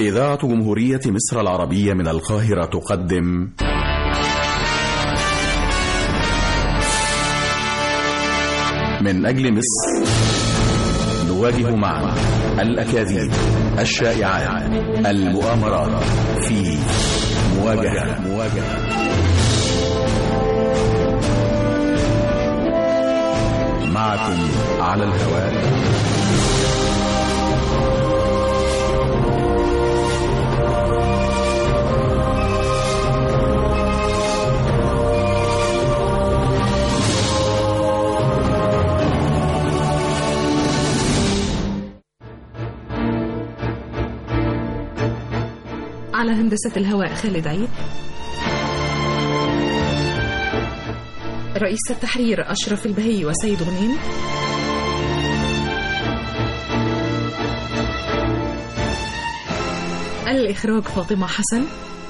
إذاعة جمهورية مصر العربية من القاهرة تقدم من أجل مصر نواجه معا الأكاذيب الشائعات المؤامرات في مواجهة مواجهة معكم على الهواء على هندسة الهواء خالد عيد رئيس التحرير أشرف البهي وسيد غنيم الإخراج فاطمة حسن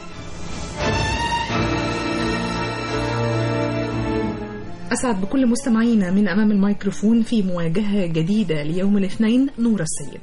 أسعد بكل مستمعينا من أمام الميكروفون في مواجهة جديدة ليوم الاثنين نور السيد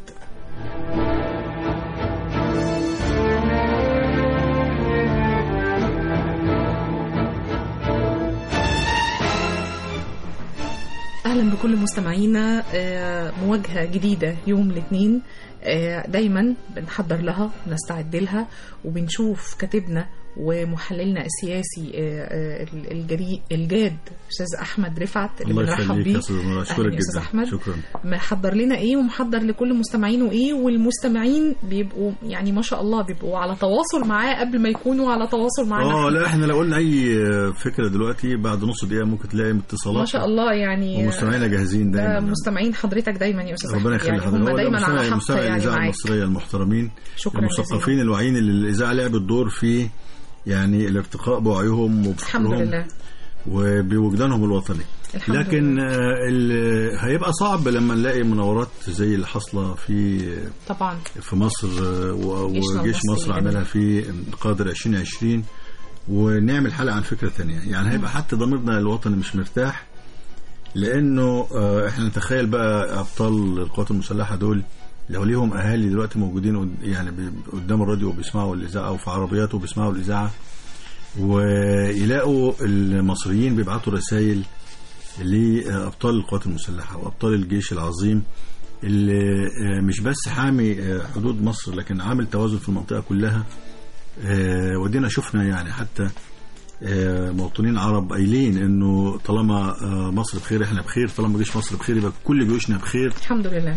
اهلا بكل مستمعينا آه، مواجهه جديده يوم الاثنين آه، دايما بنحضر لها بنستعد لها وبنشوف كاتبنا ومحللنا السياسي آه، آه، الجريء الجاد استاذ احمد رفعت اللي الله بنرحب يخليك بيه يا استاذ نور أهلاً اشكرك يا أستاذ جدا أحمد. شكرا محضر لنا ايه ومحضر لكل مستمعينه ايه والمستمعين بيبقوا يعني ما شاء الله بيبقوا على تواصل معاه قبل ما يكونوا على تواصل معانا اه إحنا. لا احنا لو قلنا اي فكره دلوقتي بعد نص دقيقه ممكن تلاقي اتصالات ما شاء الله يعني ومستمعينا جاهزين ده دايما مستمعين حضرتك دايما يا استاذ ربنا أحمد. يخلي يعني حضرتك هم هو ده دايما على مستمع حق مستمع يعني الاذاعه معاك المصريه المحترمين شكرا المثقفين الواعيين اللي الاذاعه لعبت دور في يعني الارتقاء بوعيهم الحمد وبفكرهم لله وبوجدانهم الوطني الحمد لكن لله. آه، ال- هيبقى صعب لما نلاقي مناورات زي اللي حاصله في طبعا في مصر آه، و- جيشنا وجيش المصري مصر عملها في قادر 2020 ونعمل حلقه عن فكره تانية يعني هيبقى حتى ضميرنا الوطني مش مرتاح لانه آه، احنا نتخيل بقى ابطال القوات المسلحه دول لو ليهم اهالي دلوقتي موجودين قد- يعني بي- قدام الراديو وبيسمعوا الاذاعه او في عربيات وبيسمعوا الاذاعه ويلاقوا المصريين بيبعتوا رسائل لابطال القوات المسلحه وابطال الجيش العظيم اللي آه، مش بس حامي آه، حدود مصر لكن عامل توازن في المنطقه كلها آه، ودينا شفنا يعني حتى آه، مواطنين عرب قايلين انه طالما آه، مصر بخير احنا بخير طالما جيش مصر بخير يبقى كل جيوشنا بخير الحمد لله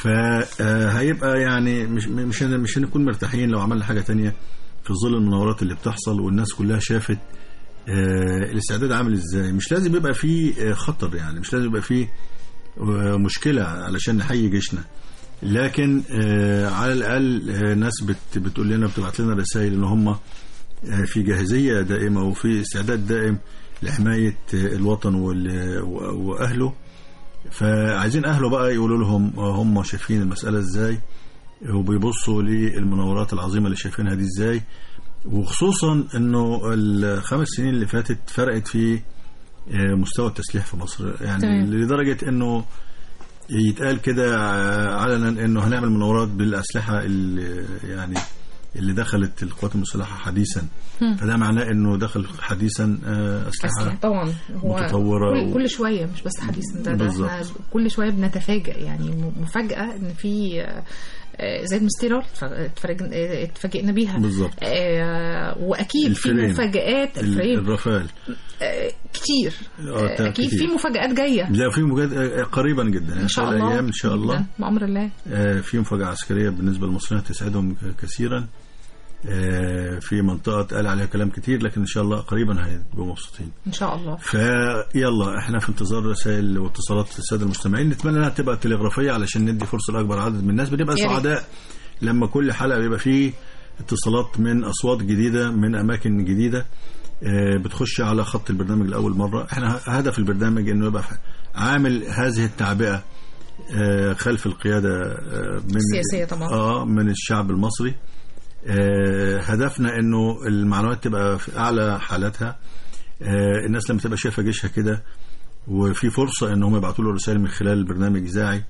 فهيبقى يعني مش مش هن- مش هنكون مرتاحين لو عملنا حاجه تانية في ظل المناورات اللي بتحصل والناس كلها شافت آه، الاستعداد عامل ازاي مش لازم يبقى فيه آه، خطر يعني مش لازم يبقى فيه آه، مشكله علشان نحيي جيشنا لكن آه، على الاقل آه، ناس بت بتقول لنا بتبعت لنا رسائل ان هم آه، في جاهزيه دائمه وفي استعداد دائم لحمايه آه، الوطن وال- و- واهله فعايزين اهله بقى يقولوا لهم آه، هم شايفين المساله ازاي وبيبصوا للمناورات العظيمه اللي شايفينها دي ازاي وخصوصا انه الخمس سنين اللي فاتت فرقت في آه، مستوى التسليح في مصر يعني تمام. لدرجه انه يتقال كده آه، علنا انه هنعمل مناورات بالاسلحه اللي يعني اللي دخلت القوات المسلحه حديثا هم. فده معناه انه دخل حديثا آه، أسلحة اسلحه طبعا هو متطورة كل, و- كل شويه مش بس حديثا ده, ده بالظبط. احنا كل شويه بنتفاجئ يعني م- مفاجاه ان في آه، آه، زي المستيرات اتفرج- آه، اتفاجئنا بيها بالظبط آه، واكيد في الفريم. مفاجآت ال- الفريم الرافال آه، كتير آه، آه، اكيد كتير. في مفاجآت جايه لا في مجاد قريبا جدا ان شاء خلال الله ايام ان شاء الله جداً، بامر الله آه، في مفاجاه عسكريه بالنسبه للمصريين تسعدهم كثيرا آه، في منطقه قال عليها كلام كتير لكن ان شاء الله قريبا هيبقوا مبسوطين ان شاء الله فيلا احنا في انتظار رسائل واتصالات الساده المستمعين نتمنى انها تبقى تلغرافيه علشان ندي فرصه لاكبر عدد من الناس بنبقى يا ريت. سعداء لما كل حلقه بيبقى فيه اتصالات من اصوات جديده من اماكن جديده آه، بتخش على خط البرنامج لاول مره احنا هدف البرنامج انه يبقى عامل هذه التعبئه آه، خلف القياده آه، من السياسية طبعا. اه من الشعب المصري آه، هدفنا انه المعلومات تبقى في اعلى حالاتها آه، الناس لما تبقى شايفه جيشها كده وفي فرصه ان هم يبعتوا له رسائل من خلال البرنامج الاذاعي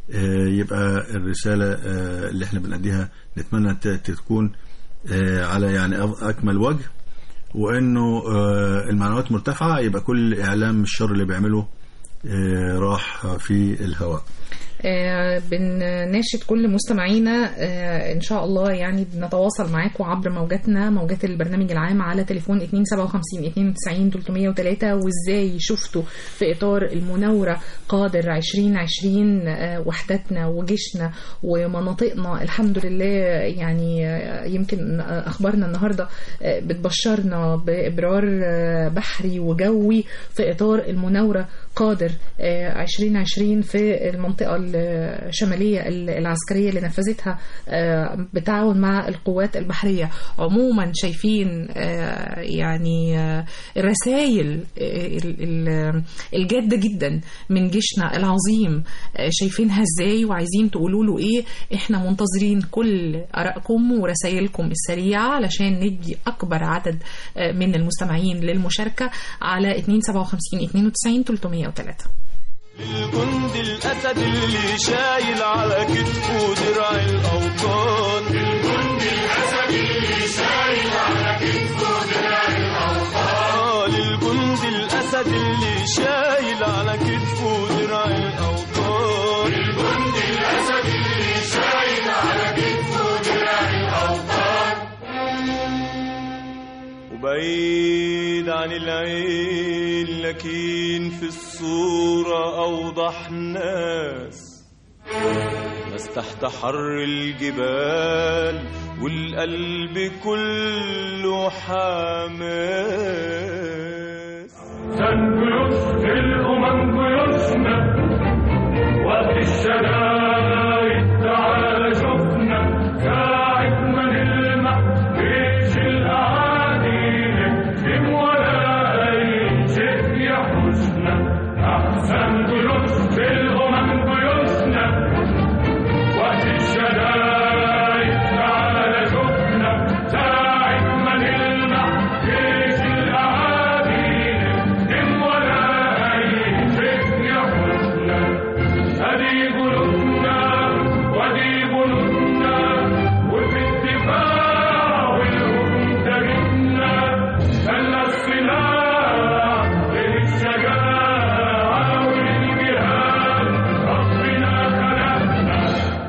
آه، يبقى الرسالة آه، اللي احنا بنأديها نتمنى ت- تكون آه، على يعني أف- أكمل وجه وإنه آه، المعنويات مرتفعة يبقى كل إعلام الشر اللي بيعمله آه، راح في الهواء آه، بنناشد كل مستمعينا آه، ان شاء الله يعني بنتواصل معاكم عبر موجاتنا موجات البرنامج العام على تليفون 257 92 303 وازاي شفتوا في اطار المناوره قادر 2020 آه، وحدتنا وجيشنا ومناطقنا الحمد لله يعني آه، يمكن آه، اخبارنا النهارده آه، بتبشرنا بابرار آه، بحري وجوي في اطار المناوره قادر آه، 2020 في المنطقة الشمالية العسكرية اللي نفذتها آه، بالتعاون مع القوات البحرية عموما شايفين آه، يعني آه، الرسائل آه، ال- ال- الجادة جدا من جيشنا العظيم آه، شايفينها ازاي وعايزين تقولوا له ايه احنا منتظرين كل ارائكم ورسائلكم السريعة علشان ندي اكبر عدد آه، من المستمعين للمشاركة على 257 92 303 الجند الاسد اللي شايل على كتفه درع الاوطان الجند الاسد اللي شايل على كتفه درع الاوطان للجند الاسد اللي شايل على كتفه درع الاوطان الجند الاسد اللي شايل على كتفه درع الاوطان وبعيد عن العين لكن في الصورة أوضح ناس ناس تحت حر الجبال والقلب كله حماس سنجلس الأمم جيوشنا وقت الشدائد تعال شفنا ساعة ما نلمح جيش الأعادي نكتم ولا أي شيء يحوشنا أحسن جيوش الأمم جيوشنا وقت الشدائد تعال شفنا ساعة ما نلمح جيش الأعادي نكتم ولا أي شيء يحوشنا أدي قلوبنا ودي بنودنا وفي الدفاع والهجوم تجدنا خلى السلاح للشجاعة وللجهاد ربنا خلقنا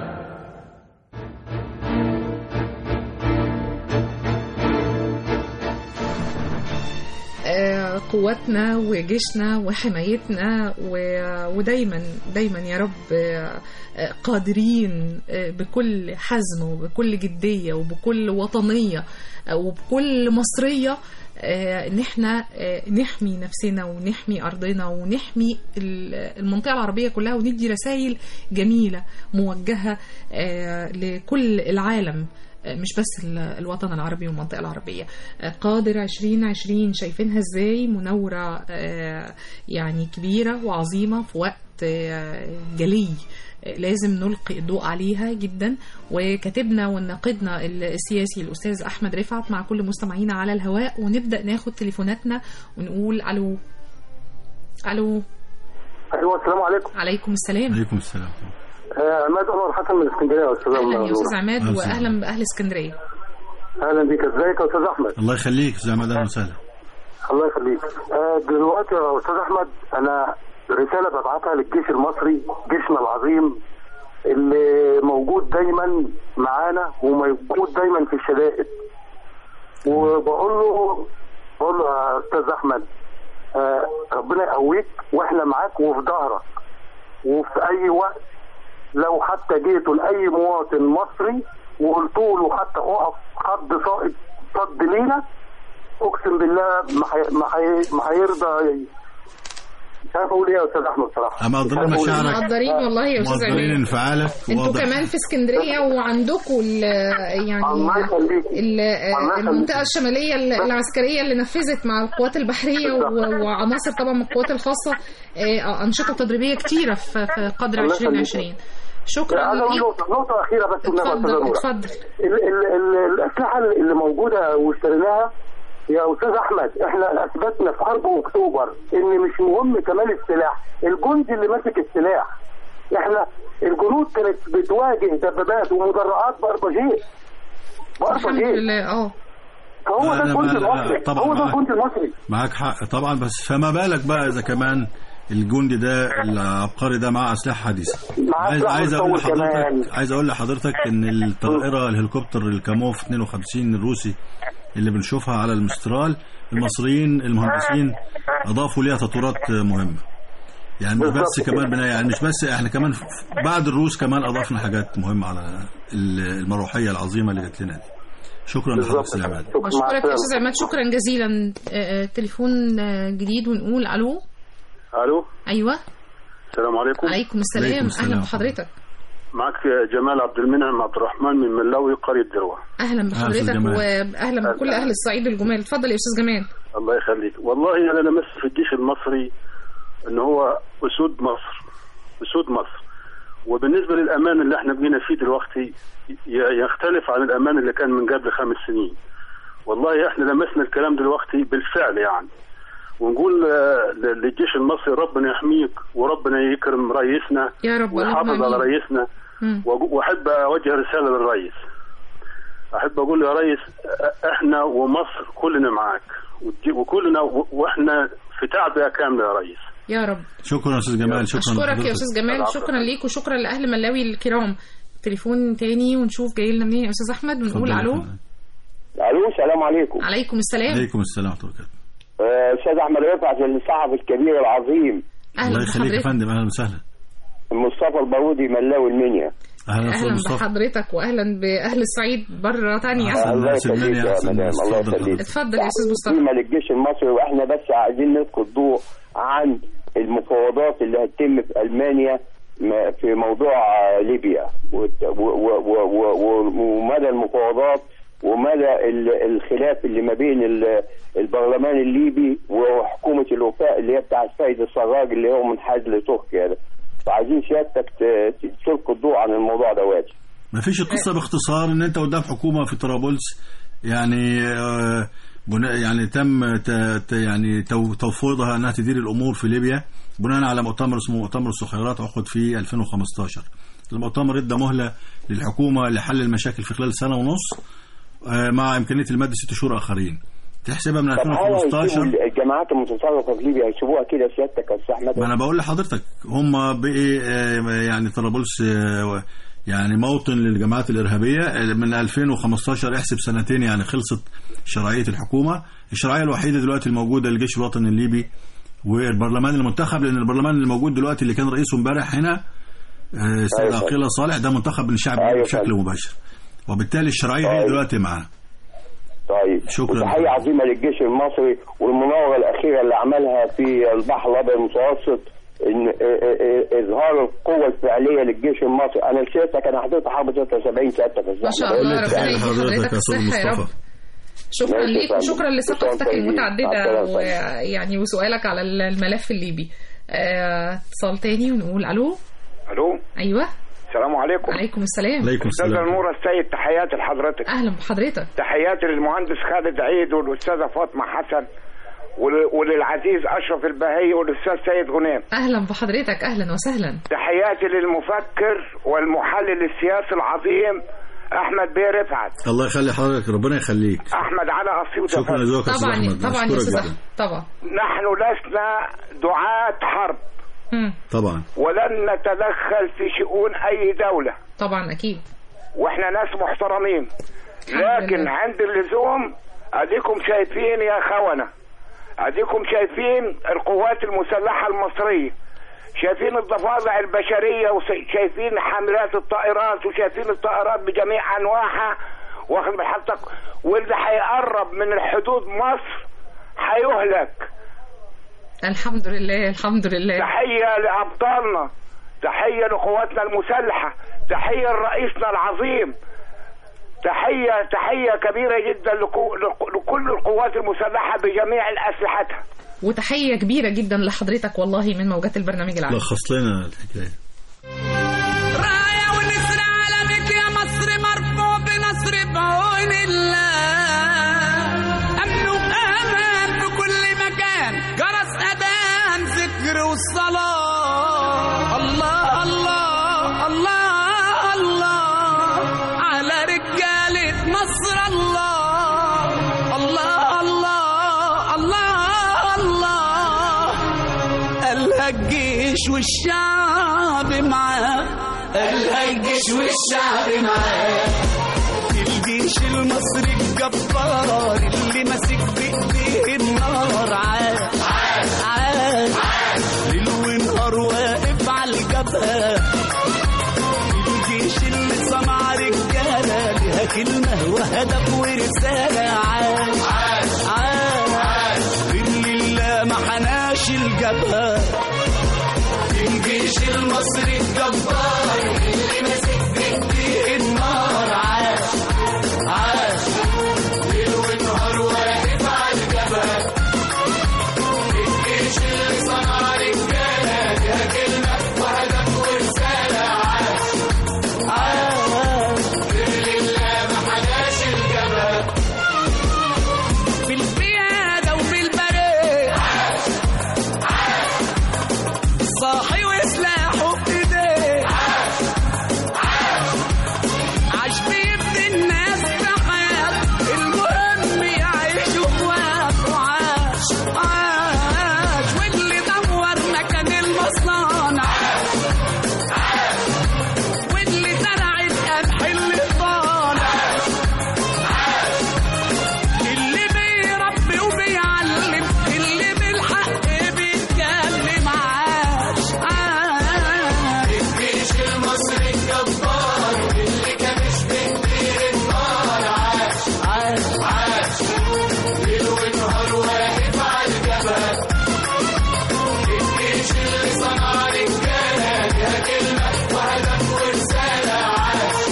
آه، قواتنا وجيشنا وحمايتنا و- ودايما دايما يا رب آه، آه، قادرين آه، بكل حزم وبكل جدية وبكل وطنية آه، وبكل مصرية آه، ان احنا آه، نحمي نفسنا ونحمي ارضنا ونحمي ال- المنطقه العربيه كلها وندي رسائل جميله موجهه آه، لكل العالم مش بس ال- الوطن العربي والمنطقة العربية قادر 2020 شايفينها ازاي مناورة آه، يعني كبيرة وعظيمة في وقت آه، جلي آه، لازم نلقي الضوء عليها جدا وكاتبنا وناقدنا السياسي الأستاذ أحمد رفعت مع كل مستمعينا على الهواء ونبدأ ناخد تليفوناتنا ونقول ألو ألو ايوه السلام عليكم عليكم السلام عليكم السلام آه، عماد عمر حسن من اسكندريه يا استاذ أهلا يا نور. أستاذ عماد أهلا وسهلا. وأهلا بأهل اسكندرية اهلا بيك ازيك يا استاذ احمد الله يخليك استاذ عماد اهلا وسهلا الله يخليك آه، دلوقتي يا استاذ احمد انا رساله ببعتها للجيش المصري جيشنا العظيم اللي موجود دايما معانا وموجود دايما في الشدائد وبقول له بقول له يا استاذ احمد آه، ربنا يقويك واحنا معاك وفي ظهرك وفي اي وقت لو حتى جيتوا لاي مواطن مصري وقلتوا له حتى اقف حد صائد صد لينا اقسم بالله ما حي- ما حي- ما هيرضى ي- مش عارف اقول ايه يا استاذ احمد صراحه أما مش مقدرين عارف أقول إيه. مشاعرك. مقدرين والله يا أستاذ مقدرين عماد انفعالك انتوا واضح كمان في اسكندريه وعندكم ال- يعني الله يخليك ال- الله يخليك. المنطقه الشماليه ال- العسكريه اللي نفذت مع القوات البحريه و- وعناصر طبعا من القوات الخاصه آه، انشطه تدريبيه كتيره في في قدر الله يخليك. 2020 شكرا عايز اقول ليك نقطه نقطه اخيره بس والنبي يا أستاذ اتفضل نور. اتفضل ال- ال- ال- الاسلحه اللي موجوده واشتريناها يا استاذ احمد احنا اثبتنا في حرب اكتوبر ان مش مهم كمان السلاح الجندي اللي ماسك السلاح احنا الجنود كانت بتواجه دبابات ومدرعات باربجيه الحمد باربجيه لله اه فهو ده لا، الجند لا، لا، المصري طبعاً هو ده معاك. الجند المصري معاك حق طبعا بس فما بالك بقى اذا كمان الجندي ده العبقري ده معاه اسلحه حديثه معاه عايز سلاح عايز اقول متطور كمان. لحضرتك عايز اقول لحضرتك ان الطائره الهليكوبتر الكاموف 52 الروسي اللي بنشوفها على المسترال المصريين المهندسين اضافوا ليها تطويرات مهمه يعني مش بس بالظبط كمان كده. بنا يعني مش بس احنا كمان ف- بعد الروس كمان اضفنا حاجات مهمه على ال- المروحيه العظيمه اللي جت لنا دي شكرا لحضرتك بالظبط استاذ عماد شكراً. مع بشكرك يا السلامة. استاذ عماد شكرا جزيلا آه، آه، تليفون آه، جديد ونقول الو الو ايوه السلام عليكم عليكم السلام عليكم السلام. اهلا بحضرتك معك جمال عبد المنعم عبد الرحمن من ملاوي قريه دروه اهلا بحضرتك أستاذ جمال. واهلا بكل اهل الصعيد الجمال اتفضل يا استاذ جمال الله يخليك والله انا لمست في الجيش المصري ان هو اسود مصر اسود مصر وبالنسبه للامان اللي احنا بقينا فيه دلوقتي ي- يختلف عن الامان اللي كان من قبل خمس سنين والله احنا لمسنا الكلام دلوقتي بالفعل يعني ونقول آه، ل- للجيش المصري ربنا يحميك وربنا يكرم رئيسنا يا رب ويحافظ اللهم على آمين. رئيسنا مم. وأقو- واحب اوجه رساله للرئيس احب اقول له يا ريس أ- احنا ومصر كلنا معاك وتجي- وكلنا و- واحنا في تعبئه كامله يا ريس يا رب شكرا يا استاذ جمال شكرا اشكرك يا لحضرتك. استاذ جمال العفو. شكرا ليك وشكرا لاهل ملاوي الكرام تليفون تاني ونشوف جاي لنا منين يا استاذ احمد ونقول اتفضل يا الو فندم. الو السلام عليكم عليكم السلام عليكم السلام ورحمه الله وبركاته آه، استاذ احمد رفعت الصحفي الكبير العظيم اهلا الله يخليك يا بحضرتك فندم اهلا وسهلا مصطفى البارودي ملاوي المنيا اهلا اهلا استاذ مصطفى بحضرتك واهلا باهل الصعيد بره تانية أحسن. الله الناس يخليك المنيا يا أحسن مدام الناس. الله اتفضل يخليك اتفضل يا استاذ مصطفى قيمة للجيش المصري واحنا بس عايزين نلقي الضوء عن المفاوضات اللي هتتم في المانيا م- في موضوع آه، ليبيا وت- و- و- و- و- و- ومدى المفاوضات ومدى ال- الخلاف اللي ما بين ال- البرلمان الليبي وحكومة الوفاء اللي هي بتاعت فايد السراج اللي هو منحاز لتركيا ده فعايزين سيادتك ت- ت- تلقي الضوء عن الموضوع دوت ما فيش القصه باختصار ان انت قدام حكومه في طرابلس يعني آه، بناء يعني تم ت- ت- يعني تو- تفويضها انها تدير الامور في ليبيا بناء على مؤتمر اسمه مؤتمر الصخيرات عقد في 2015 المؤتمر ادى مهله للحكومه لحل المشاكل في خلال سنه ونص آه، مع امكانيه المد ست شهور اخرين تحسبها من طب هل هيسيبوا 2015 الجماعات المتصرفة في ليبيا هيسيبوها كده سيادتك يا استاذ احمد ما انا بقول لحضرتك هم بقي آه، يعني طرابلس آه، يعني موطن للجماعات الارهابيه آه، من 2015 احسب سنتين يعني خلصت شرعيه الحكومه الشرعيه الوحيده دلوقتي الموجوده للجيش الوطني الليبي والبرلمان المنتخب لان البرلمان الموجود دلوقتي اللي كان رئيسه امبارح هنا آه، السيد أيوة. عقيله صالح ده منتخب من الشعب أيوة بشكل فندم. مباشر وبالتالي الشرعيه هي أيوة. دلوقتي معانا طيب شكراً. وتحية عظيمة للجيش المصري والمناورة الأخيرة اللي عملها في البحر الأبيض المتوسط إن إ- إ- إ- إظهار القوة الفعلية للجيش المصري أنا شايفك أنا حضرت حرب 73 سيادتك يا ما شاء الله لك ربنا يعني يدي حضرتك حضرتك يا أستاذ الصحة يا رب مصطفى. شكرا ماشي يا ليك فندم. وشكرا لثقافتك شكراً طيبين. مع المتعددة السلامة. ويعني وسؤالك على الملف الليبي آه، اتصال تاني ونقول الو الو ايوه السلام عليكم عليكم السلام عليكم استاذ السلام نور السيد تحياتي لحضرتك اهلا بحضرتك تحياتي للمهندس خالد عيد والاستاذه فاطمه حسن ول- وللعزيز اشرف البهي والاستاذ سيد غنيم اهلا بحضرتك اهلا وسهلا تحياتي للمفكر والمحلل السياسي العظيم احمد بيه رفعت الله يخلي حضرتك ربنا يخليك احمد على اسيوط يا شكرا فندم. لذوقك يا استاذ طبعا احمد طبعا يا أشكرك استاذ جداً. أحمد، طبعا نحن لسنا دعاة حرب مم. طبعا ولن نتدخل في شؤون اي دوله طبعا اكيد واحنا ناس محترمين الحمد لكن لله. عند اللزوم اديكم شايفين يا خونة اديكم شايفين القوات المسلحة المصرية شايفين الضفادع البشرية وشايفين حاملات الطائرات وشايفين الطائرات بجميع انواعها واخد بحضرتك واللي هيقرب من الحدود مصر هيهلك الحمد لله الحمد لله تحية لأبطالنا تحية لقواتنا المسلحة تحية لرئيسنا العظيم تحية تحية كبيرة جدا لكو- لك- لكل القوات المسلحة بجميع أسلحتها وتحية كبيرة جدا لحضرتك والله من موجات البرنامج العام لخص لنا الحكايه راية ونسر علمك يا مصر مرفوع بنصر بعون الله أمن وأمان في كل مكان جرس أذان ذكر والصلاة الله الله قالها الجيش والشعب معاه قالها الجيش والشعب معاه الجيش المصري الجبار اللي ماسك بايديه النار عاد عاد ليل ونهار واقف على الجبهه الجيش اللي صنع رجاله لها كلمه وهدف ورساله عاد عاد غير لله ما حناش الجبهه الجيش المصري الجبار اللي ماسك بايديه النار عاد عاد ليل ونهار واقف على الجبهه الجيش اللي صنع رجاله لها كلمه وهدف ورساله عاد عاد غير لله ما حناش الجبهه في البيادة وفي البرية صاحي وسلاحه في ايديه عاش بيبني الناس بحياة المهم يعيشوا اخوات وعاش عاش واللي دور مكان المصانع واللي زرع القمح اللي طالع اللي بيربي وبيعلم اللي بالحق بيتكلم عاش عاش الجيش المصري الجبار اللي كانش بيدير النار عاش عاش عاش ليل ونهار واقف على الجبل الجيش اللي صنع رجاله ليها كلمه وهدف ورساله عاش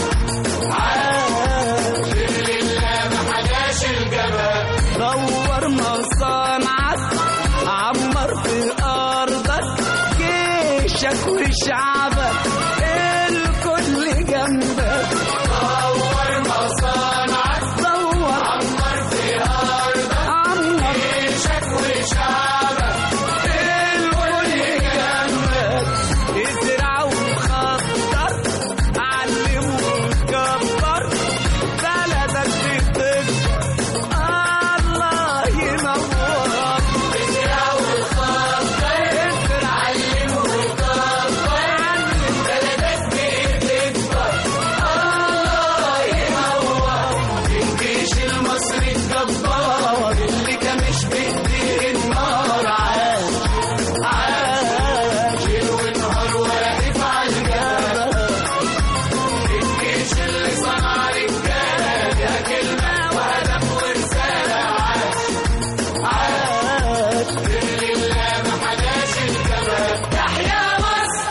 عاش لله ما حناش الجبل دور مصانعك عمر في ارضك جيشك وشعبك الكل جنبك دور مصانعك دور عمر في ارضك عمر جيشك وشعبك الكل جنبك ازرع وخطر علم وكبر بلدك بتكبر الله ينور ازرع وخطر ازرع علم وكبر علم بلدك بتكبر الله ينور الجيش المصري الجبار اللي كمش بايديه النار عاش عاش ليل ونهار واقف على الجبل الجيش اللي صنع رجاله ليها كلمه وهدف ورساله عاش عاش لله ما حداش الجبل تحيا مصر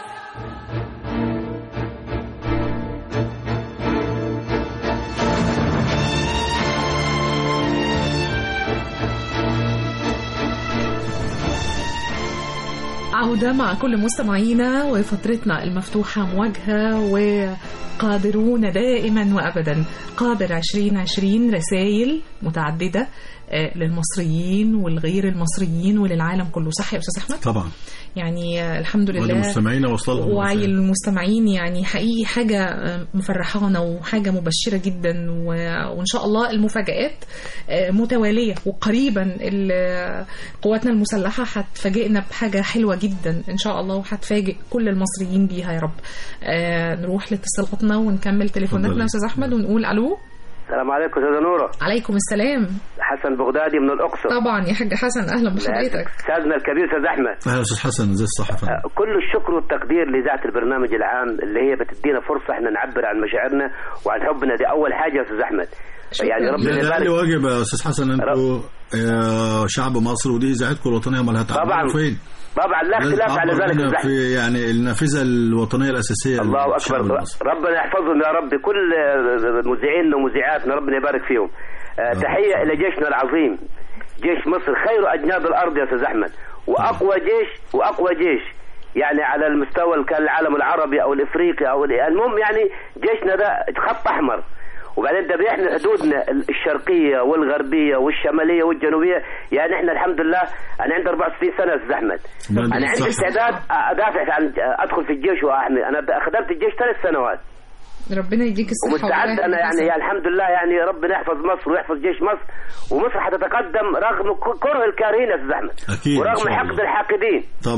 عودة مع كل مستمعينا وفترتنا المفتوحة مواجهة وقادرون دائما وأبدا قادر 2020 رسائل متعددة آه، للمصريين والغير المصريين وللعالم كله صح يا أستاذ أحمد؟ طبعا يعني آه، الحمد لله ولمستمعينا وصل لهم وعي الرسائل. المستمعين يعني حقيقي حاجة آه، مفرحانا وحاجة مبشرة جدا و- وإن شاء الله المفاجآت آه، متوالية وقريبا ال- قواتنا المسلحة هتفاجئنا بحاجة حلوة جدا إن شاء الله وهتفاجئ كل المصريين بيها يا رب آه، نروح لاتصالاتنا ونكمل تليفوناتنا اتفضلي. يا أستاذ أحمد ونقول ألو السلام عليكم استاذه نوره عليكم السلام حسن بغدادي من الاقصر طبعا يا حاج حسن أهلا بحضرتك استاذنا الكبير استاذ احمد اهلا استاذ حسن ازي الصحه فندم؟ آه، كل الشكر والتقدير لذات البرنامج العام اللي هي بتدينا فرصه احنا نعبر عن مشاعرنا وعن حبنا دي اول حاجه يا استاذ احمد شكراً. يعني ده ربنا ده يبارك أقل واجب يا استاذ حسن انتوا آه، شعب مصر ودي اذاعتكم الوطنيه امال طبعاً. هتعملوا فين؟ طبعا لا لازم اختلاف على تعبر ذلك يا لنا استاذ احمد في يعني النافذه الوطنيه الاساسيه الله للشعب اكبر المصري. ربنا يحفظهم يا رب كل مذيعينا ومذيعاتنا ربنا يبارك فيهم آه، تحيه الى جيشنا العظيم جيش مصر خير اجناد الارض يا استاذ احمد واقوى جيش واقوى جيش يعني على المستوى اللي كان العالم العربي او الافريقي او ال- المهم يعني جيشنا ده خط احمر وبعدين ده بيحمي حدودنا الشرقيه والغربيه والشماليه والجنوبيه يعني احنا الحمد لله انا عندي 64 سنه يا استاذ احمد الله انا يديك عندي الصحة. استعداد ادافع عن ادخل في الجيش واحمي انا خدمت الجيش ثلاث سنوات ربنا يديك الصحة ومستعد والعافية انا يا يعني, حسن. يعني الحمد لله يعني ربنا يحفظ مصر ويحفظ جيش مصر ومصر حتتقدم رغم ك- كره الكارهين يا استاذ احمد أكيد إن ورغم شاء الله. حقد الحاقدين طبعا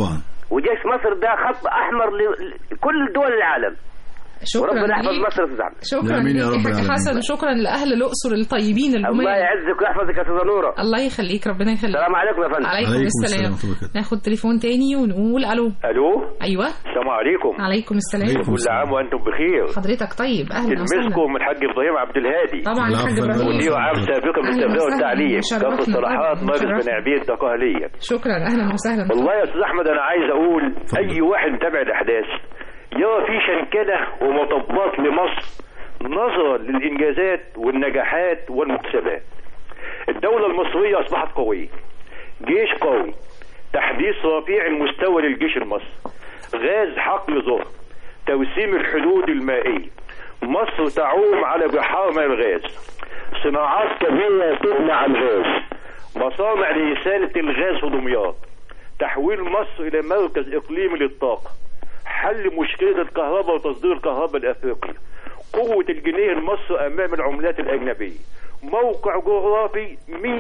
وجيش مصر ده خط احمر لكل دول العالم شكرا وربنا يحفظ ليك. مصر يا استاذ احمد شكرا آمين يا ليك رب يا حاج العالمين. حسن شكرا لاهل الاقصر الطيبين الله الجمال يعزك ويحفظك يا استاذ نوره الله يخليك ربنا يخليك السلام عليكم يا فندم عليكم عليكم السلام السلام ورحمة الله وبركاته. ناخد تليفون تاني ونقول الو الو ايوه السلام عليكم عليكم السلام عليكم كل عام وانتم بخير حضرتك طيب اهلا وسهلا تلمسكم من حاج ابراهيم عبد الهادي طبعا العفو الحاج يا ابراهيم فندم. وليه عام سابقا من أهلا التربيه وسهلا. والتعليم شرفنا كافه صلاحات طبعاً. مجلس شرفنا. بني عبيد دقهليا شكرا اهلا وسهلا والله يا استاذ احمد انا عايز اقول اي واحد متابع الاحداث يرى في شنكله ومطبات لمصر نظرا للانجازات والنجاحات والمكتسبات الدوله المصريه اصبحت قويه جيش قوي تحديث رفيع المستوى للجيش المصري غاز حقل ذره توسيم الحدود المائيه مصر تعوم على بحار من الغاز صناعات كبيره تصنع الغاز مصانع لإسالة الغاز في دمياط تحويل مصر إلى مركز إقليمي للطاقة حل مشكلة الكهرباء وتصدير الكهرباء لأفريقيا قوة الجنيه المصري أمام العملات الأجنبية موقع جغرافي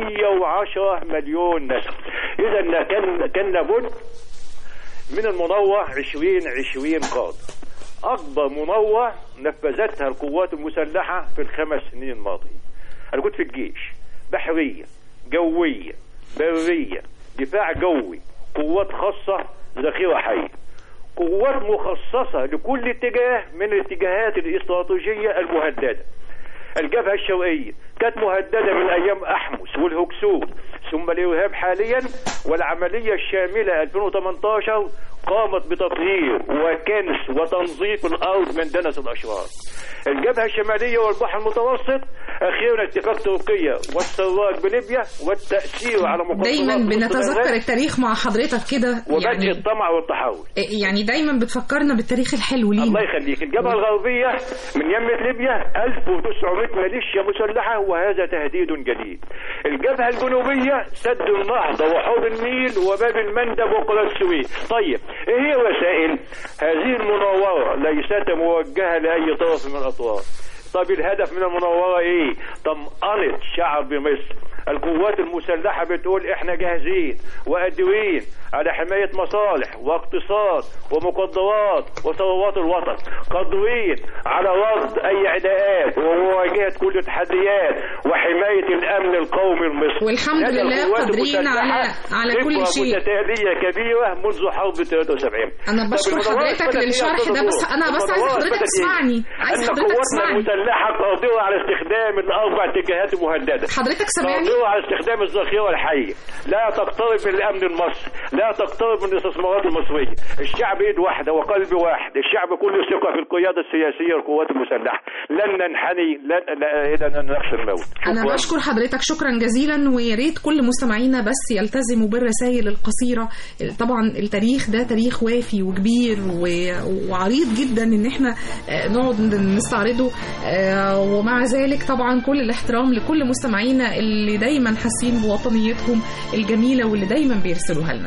110 مليون نسمة إذا كان كان لابد من المنوع 2020 قاضي أكبر منوع نفذتها القوات المسلحة في الخمس سنين الماضية أنا كنت في الجيش بحرية جوية برية دفاع جوي قوات خاصة ذخيرة حية قوات مخصصة لكل اتجاه من الاتجاهات الاستراتيجية المهددة الجبهة الشرقية كانت مهددة من أيام أحمس والهكسوس ثم الإرهاب حاليا والعملية الشاملة 2018 قامت بتطهير وكنس وتنظيف الأرض من دنس الأشرار الجبهة الشمالية والبحر المتوسط أخيرا اتفاق تركيا والسراج بليبيا والتأثير على مقدرات دايما مصر بنتذكر الغاز التاريخ مع حضرتك كده وبدء يعني الطمع والتحول يعني دايما بتفكرنا بالتاريخ الحلو الله لينا يخليك الجبهة الغربية من يمة ليبيا 1900 ميليشيا مسلحة وهذا تهديد جديد الجبهة الجنوبية سد النهضة وحوض النيل وباب المندب وقناة السويس طيب ايه هي وسائل هذه المناورة ليست موجهة لأي طرف من الأطراف طب الهدف من المناورة ايه طمأنة شعب مصر القوات المسلحة بتقول احنا جاهزين وقادرين على حماية مصالح واقتصاد ومقدرات وثروات الوطن قادرين على رصد اي عداءات ومواجهة كل التحديات وحماية الامن القومي المصري والحمد لدى لله القوات قادرين المسلحة على- على كل خبرة شيء. متتالية كبيرة منذ حرب 73 انا طب بشكر المناورات حضرتك بدأت إيه يا للشرح أستاذ ده بس دكتور؟ انا بس عايز المناورات حضرتك بدأت إيه؟ تسمعني عايز أن حضرتك قواتنا تسمعني المسلحة قادرة على استخدام الأربع اتجاهات المهددة حضرتك سامعني؟ قادرة على استخدام الذخيرة الحية لا تقترب من الأمن المصري لا تقترب من الاستثمارات المصرية الشعب إيد واحدة وقلب واحد الشعب كله ثقة في القيادة السياسية والقوات المسلحة لن ننحني لن لا- إلى أن نخشى الموت انا شكراً. بشكر حضرتك شكرا جزيلا ويا ريت كل مستمعينا بس يلتزموا بالرسائل القصيره طبعا التاريخ ده تاريخ وافي وكبير و- وعريض جدا ان احنا آه، نقعد نستعرضه آه، ومع ذلك طبعا كل الاحترام لكل مستمعينا اللي دايما حاسين بوطنيتهم الجميله واللي دايما بيرسلوها لنا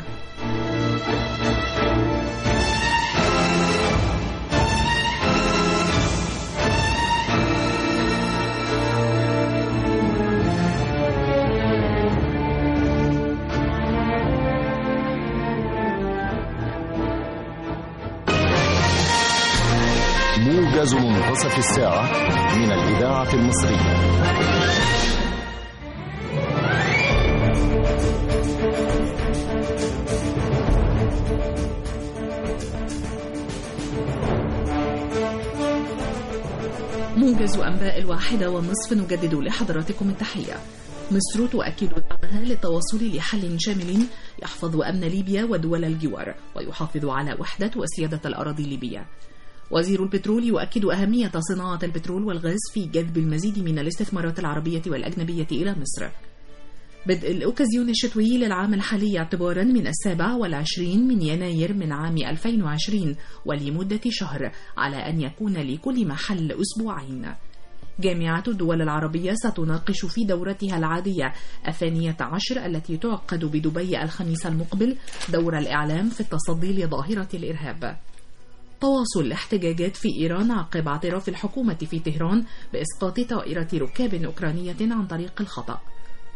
موجز منتصف الساعة من الإذاعة المصرية موجز أنباء الواحدة والنصف نجدد لحضراتكم التحية مصر تؤكد دعمها للتوصل لحل شامل يحفظ أمن ليبيا ودول الجوار ويحافظ على وحدة وسيادة الأراضي الليبية وزير البترول يؤكد أهمية صناعة البترول والغاز في جذب المزيد من الاستثمارات العربية والأجنبية إلى مصر بدء الأوكازيون الشتوي للعام الحالي اعتبارا من السابع والعشرين من يناير من عام 2020 ولمدة شهر على أن يكون لكل محل أسبوعين جامعة الدول العربية ستناقش في دورتها العادية الثانية عشر التي تعقد بدبي الخميس المقبل دور الإعلام في التصدي لظاهرة الإرهاب تواصل الاحتجاجات في إيران عقب اعتراف الحكومة في طهران بإسقاط طائرة ركاب أوكرانية عن طريق الخطأ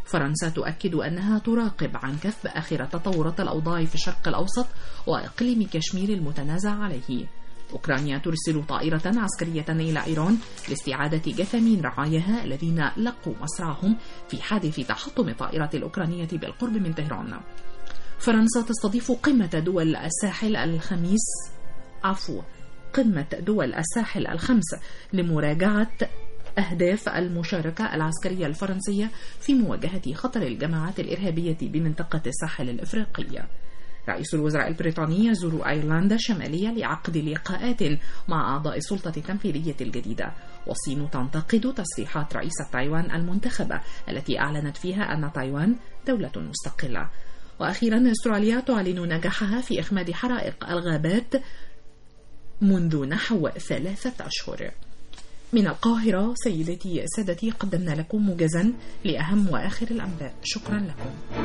فرنسا تؤكد أنها تراقب عن كثب آخر تطورات الأوضاع في الشرق الأوسط وإقليم كشمير المتنازع عليه أوكرانيا ترسل طائرة عسكرية إلى إيران لاستعادة جثامين رعاياها الذين لقوا مصرعهم في حادث تحطم الطائرة الأوكرانية بالقرب من طهران فرنسا تستضيف قمة دول الساحل الخميس عفوا قمة دول الساحل الخمس لمراجعة أهداف المشاركة العسكرية الفرنسية في مواجهة خطر الجماعات الإرهابية بمنطقة الساحل الإفريقية رئيس الوزراء البريطاني يزور أيرلندا الشمالية لعقد لقاءات مع أعضاء السلطة التنفيذية الجديدة والصين تنتقد تصريحات رئيسة تايوان المنتخبة التي أعلنت فيها أن تايوان دولة مستقلة وأخيرا أستراليا تعلن نجاحها في إخماد حرائق الغابات منذ نحو ثلاثة أشهر من القاهرة سيدتي سادتي قدمنا لكم موجزا لأهم وآخر الأنباء شكرا لكم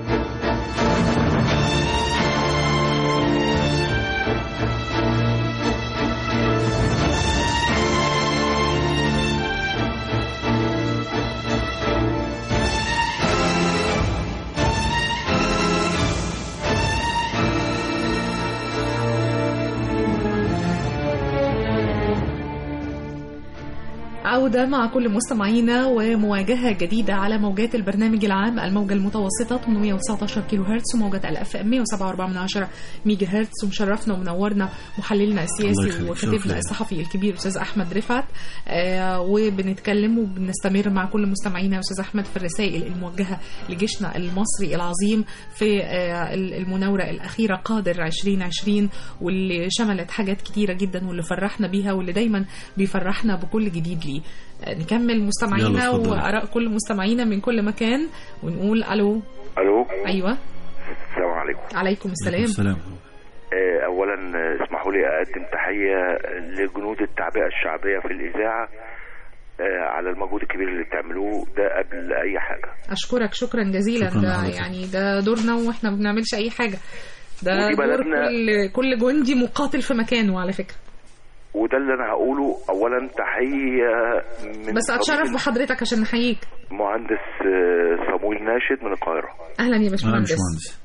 عودة مع كل مستمعينا ومواجهة جديدة على موجات البرنامج العام الموجة المتوسطة 819 كيلو هرتز وموجة الاف ام 107.4 ميجا هرتز ومشرفنا ومنورنا محللنا الله السياسي يخليك، وكاتبنا شرف ليا. الصحفي الكبير استاذ احمد رفعت آه وبنتكلم وبنستمر مع كل مستمعينا يا استاذ احمد في الرسائل الموجهة لجيشنا المصري العظيم في آه المناورة الأخيرة قادر 2020 واللي شملت حاجات كتيرة جدا واللي فرحنا بيها واللي دايما بيفرحنا بكل جديد ليه آه، نكمل مستمعينا يلا اتفضل. وآراء كل مستمعينا من كل مكان ونقول ألو الو أيوة السلام عليكم عليكم السلام آه، اولا آه، اسمحوا لي اقدم تحيه لجنود التعبئه الشعبيه في الاذاعه آه، على المجهود الكبير اللي بتعملوه ده قبل اي حاجه أشكرك شكرا جزيلا شكراً ده لحضرتك. يعني ده دورنا وإحنا ما بنعملش أي حاجة ده ودي دور بلدنا- كل كل جندي مقاتل في مكانه على فكرة وده اللي انا هقوله اولا تحيه من بس أتشرف بحضرتك عشان نحييك مهندس آه، صمويل ناشد من القاهره أهلا يا باشمهندس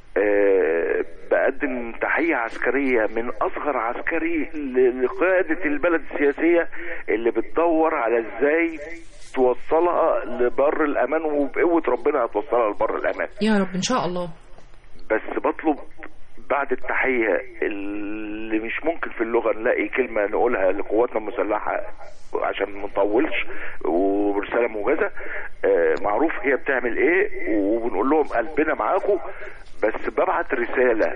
آه، بقدم تحية عسكرية من أصغر عسكري ل- لقيادة البلد السياسية اللي بتدور على ازاي توصلها لبر الأمان وبقوة ربنا هتوصلها لبر الأمان يا رب إن شاء الله بس بطلب بعد التحية اللي مش ممكن في اللغة نلاقي كلمة نقولها لقواتنا المسلحة عشان ما نطولش ورسالة موجزة آه، معروف هي بتعمل ايه وبنقول لهم قلبنا معاكم بس ببعت رسالة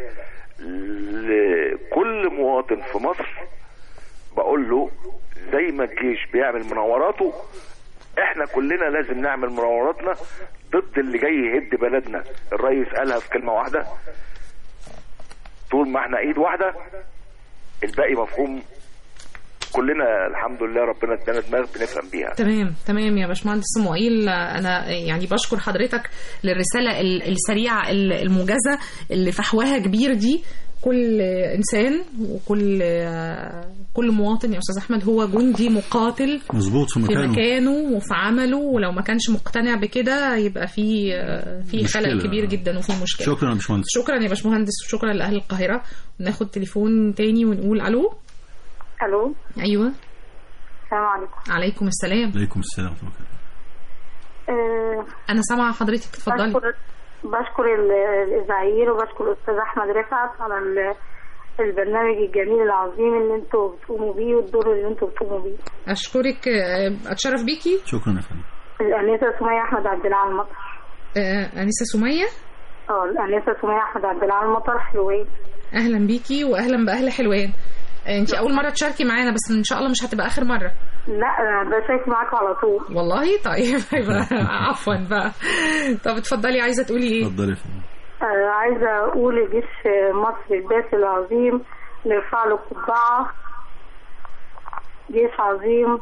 لكل مواطن في مصر بقول له زي ما الجيش بيعمل مناوراته احنا كلنا لازم نعمل مناوراتنا ضد اللي جاي يهد بلدنا الرئيس قالها في كلمة واحدة طول ما احنا ايد واحدة الباقي مفهوم كلنا الحمد لله ربنا ادانا دماغ بنفهم بيها تمام تمام يا باشمهندس اسماعيل انا يعني بشكر حضرتك للرساله ال- السريعه ال- الموجزه اللي فحواها كبير دي كل انسان وكل كل مواطن يا استاذ احمد هو جندي مقاتل مظبوط في في مكانه مكانه وفي عمله ولو ما كانش مقتنع بكده يبقى في في خلل مشكلة. كبير جدا وفي مشكله شكرا يا باشمهندس شكرا يا باشمهندس وشكرا لاهل القاهره ناخد تليفون تاني ونقول الو الو ايوه السلام عليكم عليكم السلام عليكم السلام ورحمة الله أه انا سامعه حضرتك اتفضلي بشكر بشكر ال- الاذاعيين وبشكر الاستاذ احمد رفعت على ال- البرنامج الجميل العظيم اللي انتوا بتقوموا بيه والدور اللي انتوا بتقوموا بيه اشكرك آه، اتشرف بيكي شكرا يا فندم الانسه سميه احمد عبد العال المطر آه، انسه سميه اه الانسه سميه احمد عبد العال المطر حلوين اهلا بيكي واهلا باهل حلوان انت اول مره تشاركي معانا بس ان شاء الله مش هتبقى اخر مره لا انا بشارك معاكم على طول والله طيب يبقى عفوا بقى طب اتفضلي عايزه تقولي ايه اتفضلي يا فندم آه، عايزة أقول لجيش مصر الباسل العظيم نرفع له قبعة جيش عظيم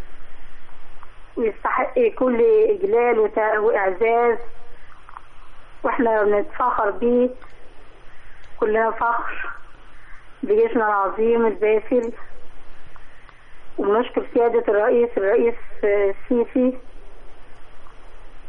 ويستحق كل إجلال وت- وإعزاز وإحنا بنتفخر بيه كلنا فخر بجيشنا العظيم الباسل وبنشكر سيادة الرئيس الرئيس آه، السيسي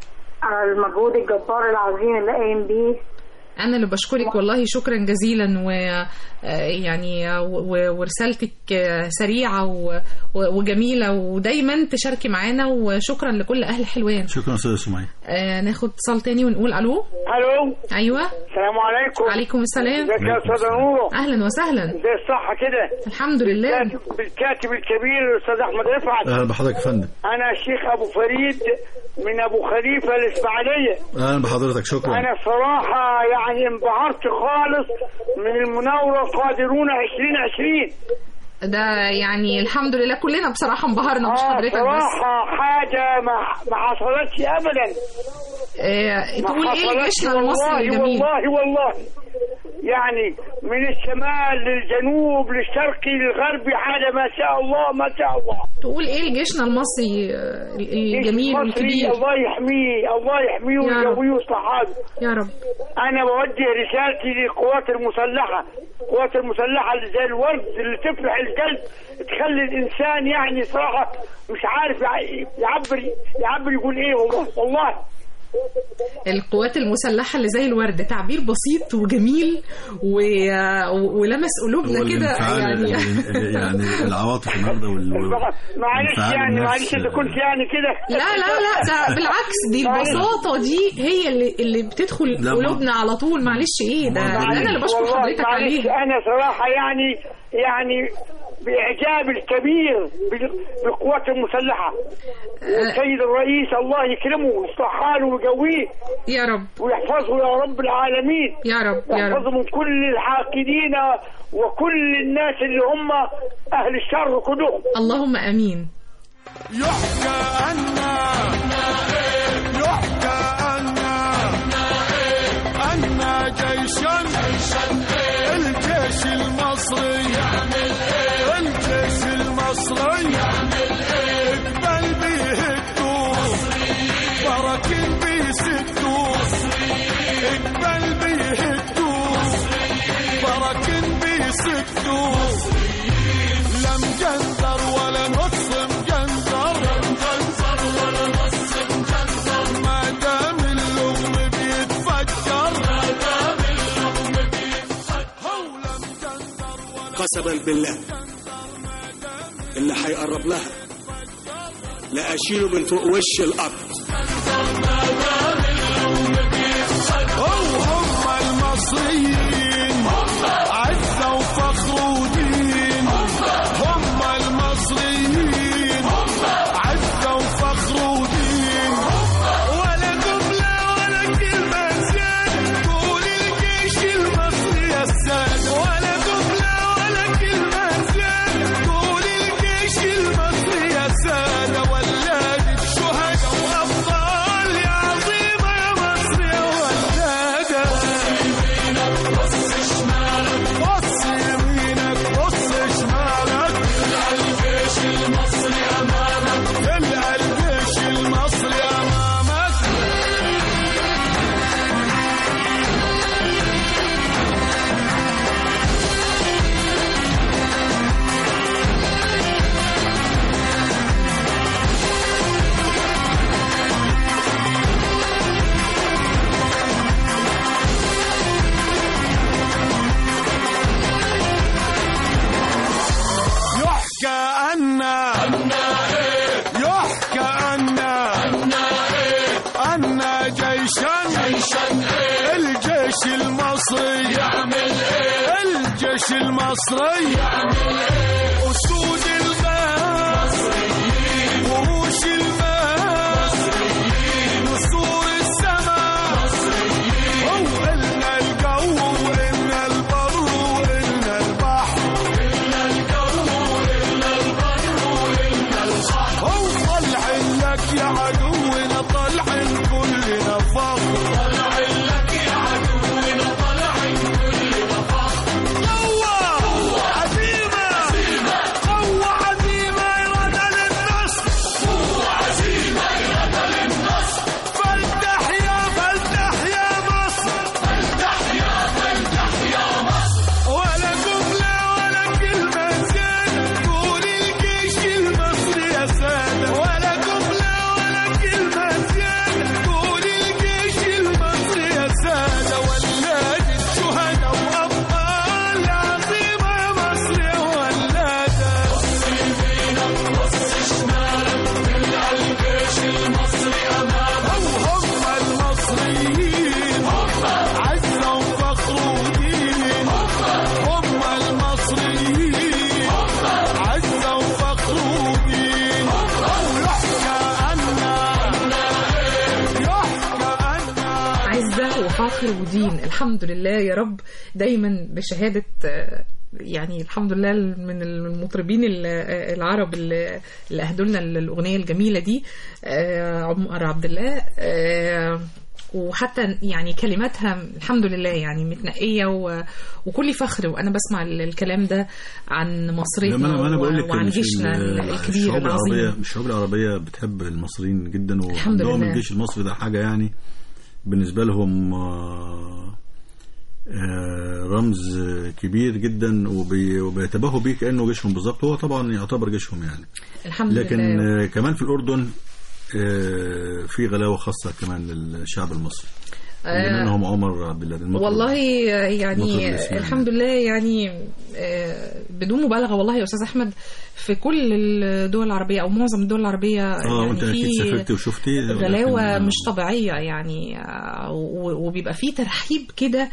على المجهود الجبار العظيم اللي قايم بيه انا اللي بشكرك والله شكرا جزيلا و آه، يعني و- ورسالتك آه، سريعه و- و- وجميله ودايما تشاركي معانا وشكرا لكل اهل حلوان شكرا استاذ سمية آه، ناخد اتصال تاني ونقول الو الو ايوه السلام عليكم عليكم السلام ازيك يا استاذ نورو اهلا وسهلا ازي الصحه كده الحمد لله بالكاتب- بالكاتب الكبير الاستاذ احمد رفعت اهلا بحضرتك يا فندم انا الشيخ ابو فريد من ابو خليفه الاسماعيليه اهلا بحضرتك شكرا انا الصراحه يعني انبهرت خالص من المناوره قادرون 2020 ده يعني الحمد لله كلنا بصراحه انبهرنا مش اه حضرتك بس صراحه حاجه ما ما حصلتش ابدا آه، ما تقول ايه حصلتش جيشنا المصري والله الجميل والله والله يعني من الشمال للجنوب للشرقي للغربي حاجه ما شاء الله ما شاء الله تقول ايه لجيشنا المصري آه، الجميل المصري والكبير الله يحميه الله يحميه يا رب. ويقويه ويصلح حاله يا رب انا بوجه رسالتي للقوات المسلحه القوات المسلحه اللي زي الورد اللي تفرح القلب تخلي الانسان يعني صراحه مش عارف يع- يعبر يعبر يقول ايه والله والله القوات المسلحة اللي زي الورد تعبير بسيط وجميل و... و- ولمس قلوبنا كده والانفعال يعني ال- يعني العواطف النهارده وال معلش انفعال يعني الناس. معلش اذا كنت يعني كده لا لا لا ده بالعكس دي معلش. البساطة دي هي اللي اللي بتدخل لا، ما- قلوبنا على طول معلش ايه ده, ده انا اللي بشكر والله حضرتك معلش عليه انا صراحه يعني يعني باعجاب الكبير بال- بالقوات المسلحه والسيد الرئيس الله يكرمه ويصلح حاله ويقويه يا رب ويحفظه يا رب العالمين يا رب يا رب يحفظه من كل الحاقدين وكل الناس اللي هم اهل الشر كلهم اللهم امين يحكى عنا يحكى عنا أن جيشا الجيش المصري الجيش المصري اقبل بيهدوا بركن بيسدوا اقبل بيهدوا بركن بيسدوا لم جندر ولا نص مجندر ما دام اللغم بيتفجر قسما بالله اللي هيقرب لها لا اشيله من فوق وش الارض هم المصريين عزة وفخر ودين هم المصريين عزة وفخر ودين ولا جملة ولا كلمة زيادة قول الجيش المصري يا السادة ولا جملة ولا كلمة زيادة قول الجيش المصري يا السادة ولاد الشهداء وأبطال يا عظيمة يا مصر يا ولادة بص شمالك بص يمينك بص شمالك القى الجيش المصري أمامك القى الجيش المصري أمامك يحكى أن يحكى أن أن جيشا الجيش المصري الجيش المصري أسود الغاز وحوش الماء نسور السماء وإلنا الجو وإلنا البر وإلنا البحر هو طلعن لك يا عدونا طلعن كلنا فخر طلعن لك يا عدونا طلعن كلنا فخر قوة عزيمة ومفاخر ودين الحمد لله يا رب دايما بشهادة آه، يعني الحمد لله من المطربين ال- آه، العرب اللي اللي أهدوا لنا الأغنية الجميلة دي آه، عمر عبد الله آه، وحتى يعني كلماتها الحمد لله يعني متنقية و... وكل فخر وأنا بسمع ال- الكلام ده عن مصرنا لما انا ما انا بقول لك وعن مش جيشنا ال- الكبير الشعوب العظيم العربيه الشعوب العربيه بتحب المصريين جدا الحمد وعندهم لله. الجيش المصري ده حاجه يعني بالنسبه لهم آه، آه، رمز كبير جدا وبي- وبيتباهوا بيه كانه جيشهم بالظبط هو طبعا يعتبر جيشهم يعني الحمد لكن لله آه، كمان في الاردن آه، في غلاوه خاصه كمان للشعب المصري آه، منهم عمر عبد الله المطرب. والله مطرب يعني الإسلام. الحمد لله يعني آه، بدون مبالغه والله يا استاذ احمد في كل الدول العربيه او معظم الدول العربيه اه يعني وانت اكيد في سافرت وشفتي غلاوه لكن- مش طبيعيه يعني آه، و- وبيبقى في ترحيب كده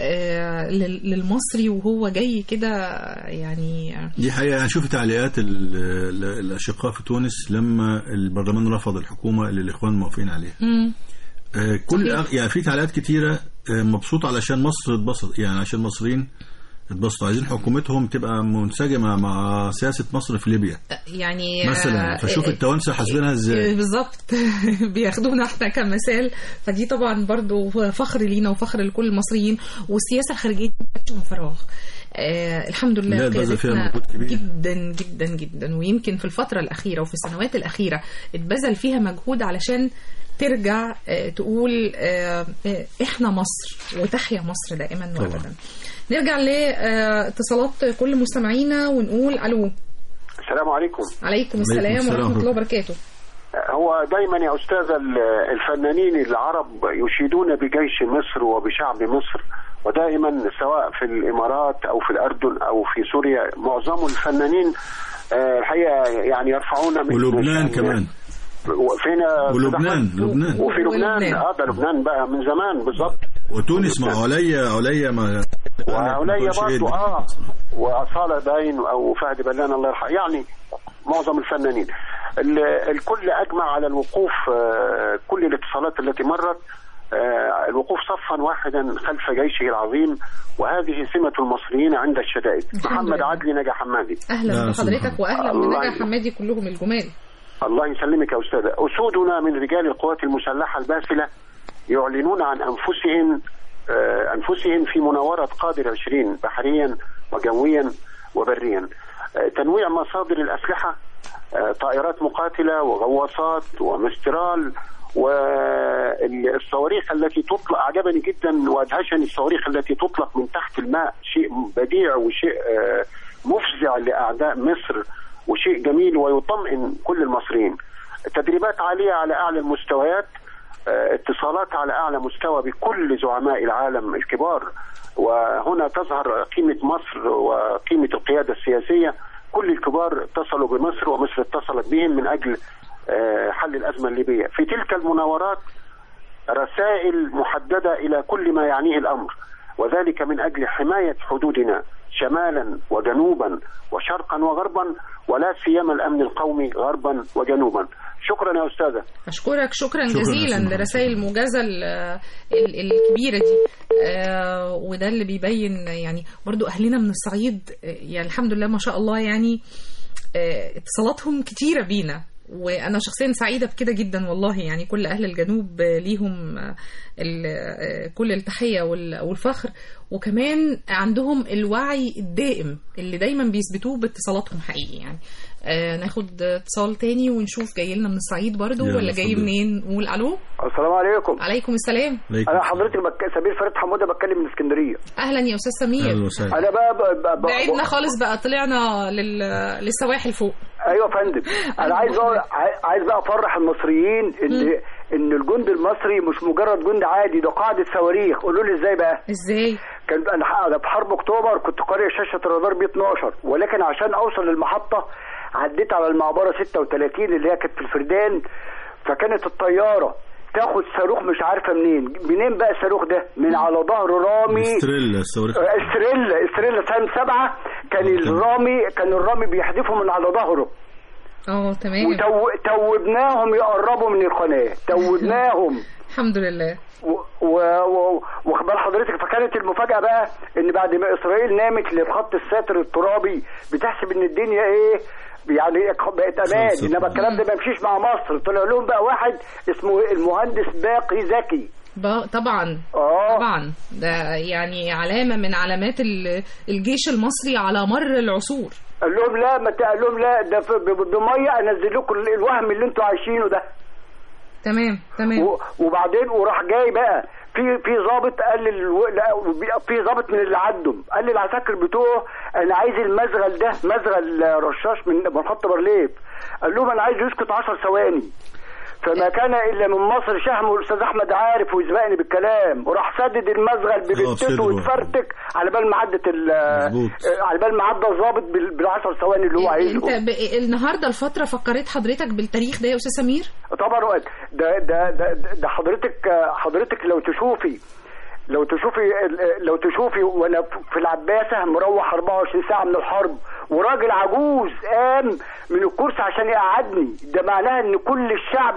آه، لل- للمصري وهو جاي كده يعني دي حقيقة أنا شوف تعليقات ال- ال- الأشقاء في تونس لما البرلمان رفض الحكومة اللي الإخوان موافقين عليها مم. آه، كل صحيح. أغ- يعني في تعليقات كتيرة آه، مبسوط علشان مصر اتبسط يعني عشان المصريين اتبسطوا عايزين حكومتهم تبقى منسجمة مع سياسة مصر في ليبيا يعني مثلا آه، فشوف آه، التوانسة حاسبينها ازاي بالظبط بياخدونا احنا كمثال فدي طبعا برضو فخر لينا وفخر لكل المصريين والسياسه الخارجيه دي مش من فراغ آه الحمد لله لا، البذل فيها قيادتنا مجهود كبير. جدا جدا جدا ويمكن في الفتره الاخيره وفي السنوات الاخيره اتبذل فيها مجهود علشان ترجع آه تقول آه آه، احنا مصر وتحيا مصر دائما طبعا. وابدا نرجع لاتصالات كل مستمعينا ونقول الو السلام عليكم عليكم السلام ورحمه الله وبركاته هو دايما يا استاذ ال- الفنانين العرب يشيدون بجيش مصر وبشعب مصر ودائما سواء في الامارات او في الاردن او في سوريا معظم الفنانين آه، الحقيقه يعني يرفعون من ولبنان من- كمان فين يا أستاذ ولبنان أحمد؟ لبنان وفي لبنان ولبنان. اه ده لبنان بقى من زمان بالظبط وتونس مع عليا عليا ما وعليا كنت شهيد. برضه اه واصاله باين او فهد بلان الله يرحمه يعني معظم الفنانين ال- الكل اجمع على الوقوف آه، كل الاتصالات التي مرت آه، الوقوف صفا واحدا خلف جيشه العظيم وهذه سمة المصريين عند الشدائد الحمد محمد لله. عدلي نجا حمادي اهلا بحضرتك واهلا الله بنجا حمادي كلهم الجمال الله يسلمك يا أستاذ أسودنا من رجال القوات المسلحة الباسلة يعلنون عن أنفسهم آه، أنفسهم في مناورة قادر 20 بحريا وجويا وبريا آه، تنويع مصادر الأسلحة آه، طائرات مقاتلة وغواصات ومسترال والصواريخ التي تطلق أعجبني جدا وأدهشني الصواريخ التي تطلق من تحت الماء شيء بديع وشيء آه، مفزع لأعداء مصر وشيء جميل ويطمئن كل المصريين تدريبات عالية على أعلى المستويات آه، اتصالات على أعلى مستوى بكل زعماء العالم الكبار وهنا تظهر قيمة مصر وقيمة القيادة السياسية كل الكبار اتصلوا بمصر ومصر اتصلت بهم من أجل آه، حل الأزمة الليبية في تلك المناورات رسائل محددة إلى كل ما يعنيه الأمر وذلك من أجل حماية حدودنا شمالا وجنوبا وشرقا وغربا ولا سيما الأمن القومي غربا وجنوبا شكرا يا أستاذة أشكرك شكرا, شكراً جزيلا يا سيدي. لرسائل الموجزة ال- ال- الكبيرة دي آه، وده اللي بيبين يعني برضو أهلنا من الصعيد آه، يعني الحمد لله ما شاء الله يعني آه، اتصالاتهم كتيرة بينا وأنا شخصيا سعيدة بكده جدا والله يعني كل أهل الجنوب آه، ليهم آه، ال- آه، كل التحية وال- والفخر وكمان عندهم الوعي الدائم اللي دايما بيثبتوه باتصالاتهم حقيقي يعني آه ناخد اتصال تاني ونشوف جاي لنا من الصعيد برضو يلا، ولا جاي اتفضل. منين نقول الو السلام عليكم عليكم السلام انا حضرتك بك... سمير فريد حموده بتكلم من اسكندريه اهلا يا استاذ سمير انا بقى, بقى, بقى, بقى بعدنا خالص بقى طلعنا لل... للسواحل فوق ايوه يا فندم انا عايز بقى عايز بقى افرح المصريين ان ان الجند المصري مش مجرد جند عادي ده قاعده صواريخ قولوا لي ازاي بقى ازاي كان انا أنا في حرب اكتوبر كنت قارئ شاشه الرادار بي 12 ولكن عشان اوصل للمحطه عديت على المعبره 36 اللي هي كانت في الفردان فكانت الطياره تاخد صاروخ مش عارفه منين منين بقى الصاروخ ده من على ظهر رامي ستريلا الصواريخ استريلا استريلا سنة سبعة كان الرامي كان الرامي بيحدفه من على ظهره اه تمام وتوبناهم يقربوا من القناة توبناهم الحمد لله و- و... و... واخد بال حضرتك فكانت المفاجاه بقى ان بعد ما اسرائيل نامت لخط الساتر الترابي بتحسب ان الدنيا ايه يعني بقت امان خلصت. انما الكلام ده ما يمشيش مع مصر طلع لهم بقى واحد اسمه المهندس باقي زكي ب- طبعا اه طبعا ده يعني علامة من علامات ال- الجيش المصري على مر العصور قال لهم لا ما ت- قال لهم لا ده في- ب- بميه انزل لكم ال- الوهم اللي انتوا عايشينه ده تمام تمام و- وبعدين وراح جاي بقى في في ضابط قال للو... لا وبي- في ضابط من اللي عدهم قال للعساكر بتوعه انا عايز المزغل ده مزغل رشاش من من خط بارليف قال لهم انا عايز يسكت 10 ثواني فما كان الا من مصر شهم والاستاذ احمد عارف ويسبقني بالكلام وراح سدد المزغل ببتته بصدره. وتفرتك على بال ما عدت ال مظبوط. على بال ما عدى الضابط بال بال 10 ثواني اللي هو عايزه انت ب... النهارده الفترة فكرت حضرتك بالتاريخ ده يا استاذ سمير طبعا وقت ده ده ده, ده حضرتك حضرتك لو تشوفي لو تشوفي لو تشوفي وانا في العباسه مروح 24 ساعه من الحرب وراجل عجوز قام من الكرسي عشان يقعدني ده معناها ان كل الشعب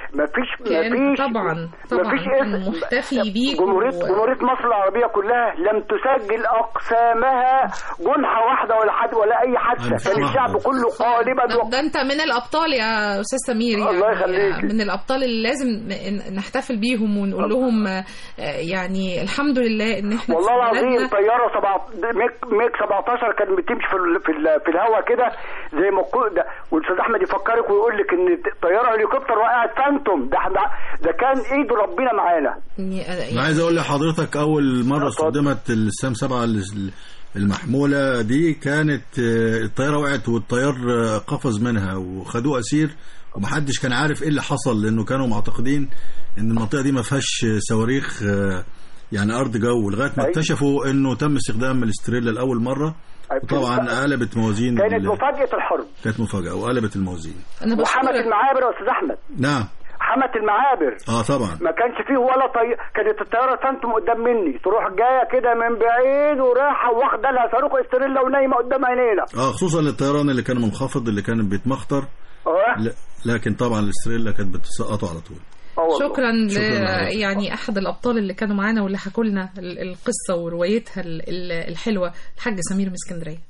مفيش كان مفيش طبعا طبعا مفيش كان اسم محتفي بيك جمهورية و- جمهورية مصر العربية كلها لم تسجل أقسامها جنحة واحدة ولا حد ولا أي حادثة كان الشعب كله قالبا ده, ده انت من الابطال يا استاذ سمير يعني الله يخليك. من الابطال اللي لازم ن- نحتفل بيهم ونقول لهم آه، يعني الحمد لله ان احنا والله في العظيم بلدنا طياره سبعة ميك ميك 17 كانت بتمشي في ال في, ال في الهواء كده زي ما كل ده والاستاذ احمد يفكرك ويقول لك ان طياره هليكوبتر وقعت فانتوم ده ده- ده كان ايد ربنا معانا انا عايز اقول لحضرتك اول مره استخدمت السام سبعة ال- المحموله دي كانت آه، الطياره وقعت والطيار آه، قفز منها وخدوه اسير ومحدش كان عارف ايه اللي حصل لانه كانوا معتقدين ان المنطقه دي ما فيهاش صواريخ آه، يعني ارض جو لغايه ما أيوة. اكتشفوا انه تم استخدام الاستريلا لاول مره وطبعا قلبت موازين كانت ال- مفاجاه الحرب كانت مفاجاه وقلبت الموازين وحمت المعابر يا استاذ احمد نعم حمت المعابر اه طبعا ما كانش فيه ولا طي... كانت الطياره فانتوم قدام مني تروح جايه كده من بعيد ورايحه واخده لها صاروخ استريلا ونايمه قدام عينينا اه خصوصا للطيران اللي كان منخفض اللي كان بيتمخطر اه لا لكن طبعا الاستريلا كانت بتسقطه على طول شكرا, ل... شكراً لحضرتك. يعني احد الابطال اللي كانوا معانا واللي حكوا لنا ال- القصه وروايتها ال- ال- الحلوه الحاج سمير من اسكندريه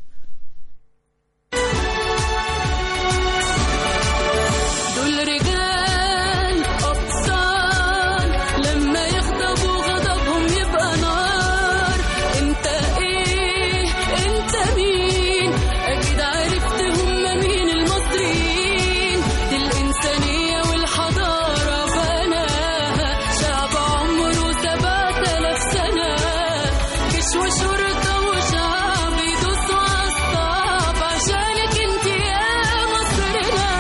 دول رجال أبطال لما يغضبوا غضبهم يبقى نار انت ايه انت مين اكيد عرفت هم مين المصريين دي الانسانية والحضارة بناها شعب عمره سبعة آلاف سنة جيش وشرطة وشعب يدوسوا عالصعب عشانك انت يا مصرنا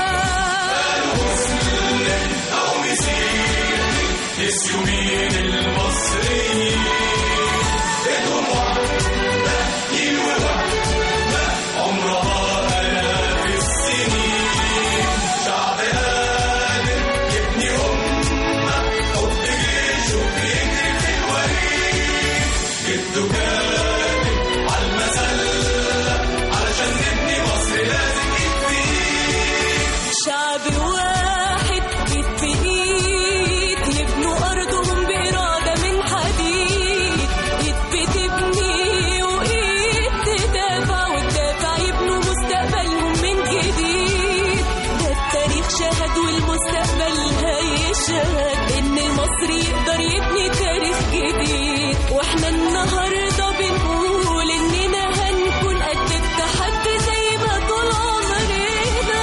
أو مسيحي نسيوا مين المصريين إيدهم واحدة دين ووحدة عمرها آلاف السنين شعب قادر يبني أمة حب جيشه بيجري في الوريد جده كاتب على المسلة علشان نبني مصر لازم يكفي شعب واحد ايد بايد يبنوا ارضهم باراده من حديد ايد بتبني وايد تدافع وتدافع يبنوا مستقبلهم من جديد ده التاريخ شهد والمستقبل هيشهد ان المصري يقدر يبني تاريخ جديد واحنا النهارده بنقول اننا هنكون قد التحدي زي ما طول عمرنا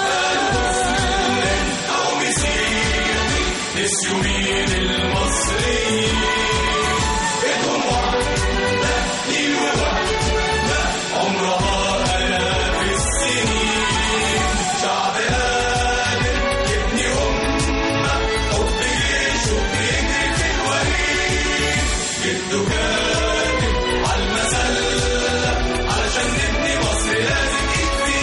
أو مسيحي نسيوا مين المصريين إيدهم واحدة دين ووحدة عمرها آلاف السنين شعب قادر يبني أمة حب جيشه بيجري في الوريد جده كاتب على المسلة علشان نبني مصر لازم يكفي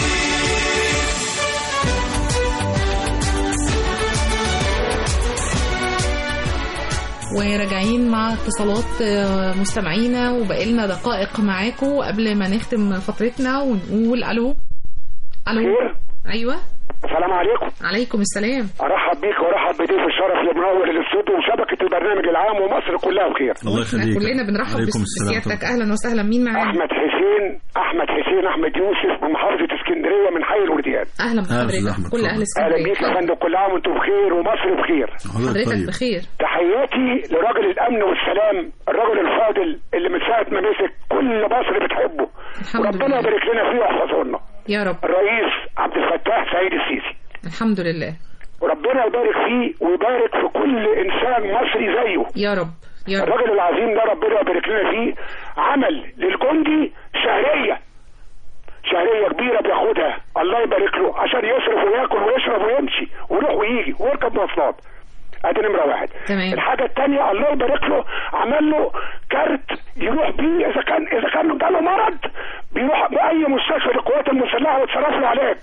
وراجعين مع اتصالات آه، مستمعينا وبقالنا دقائق معاكم قبل ما نختم فترتنا ونقول الو الو ايوه السلام عليكم عليكم السلام ارحب بيك وارحب بضيف الشرف اللي منور الاستوديو وشبكه البرنامج العام ومصر كلها بخير الله احنا كلنا بنرحب بس- بسيادتك اهلا وسهلا مين معانا احمد حسين احمد حسين احمد يوسف من محافظه اسكندريه من حي الورديان اهلا بحضرتك كل اهل اهلا بيك يا اسكندريه فندم كل عام وانتم بخير ومصر بخير حضرتك بخير تحياتي لراجل الامن والسلام الرجل الفاضل اللي من ساعه ما مسك كل مصر بتحبه وربنا يبارك لنا فيه ويحفظه لنا يا رب الرئيس عبد الفتاح سعيد السيسي الحمد لله وربنا يبارك فيه ويبارك في كل انسان مصري زيه يا رب يا رب الراجل العظيم ده ربنا يبارك لنا فيه عمل للجندي شهريه شهريه كبيره بياخدها الله يبارك له عشان يصرف وياكل ويشرب ويمشي ويروح ويجي ويركب مواصلات ادي نمره واحد تمام. الحاجه الثانيه الله يبارك له عمل له كارت يروح بيه اذا كان اذا كان جاله مرض بيروح باي مستشفى للقوات المسلحه ويتصرف له علاج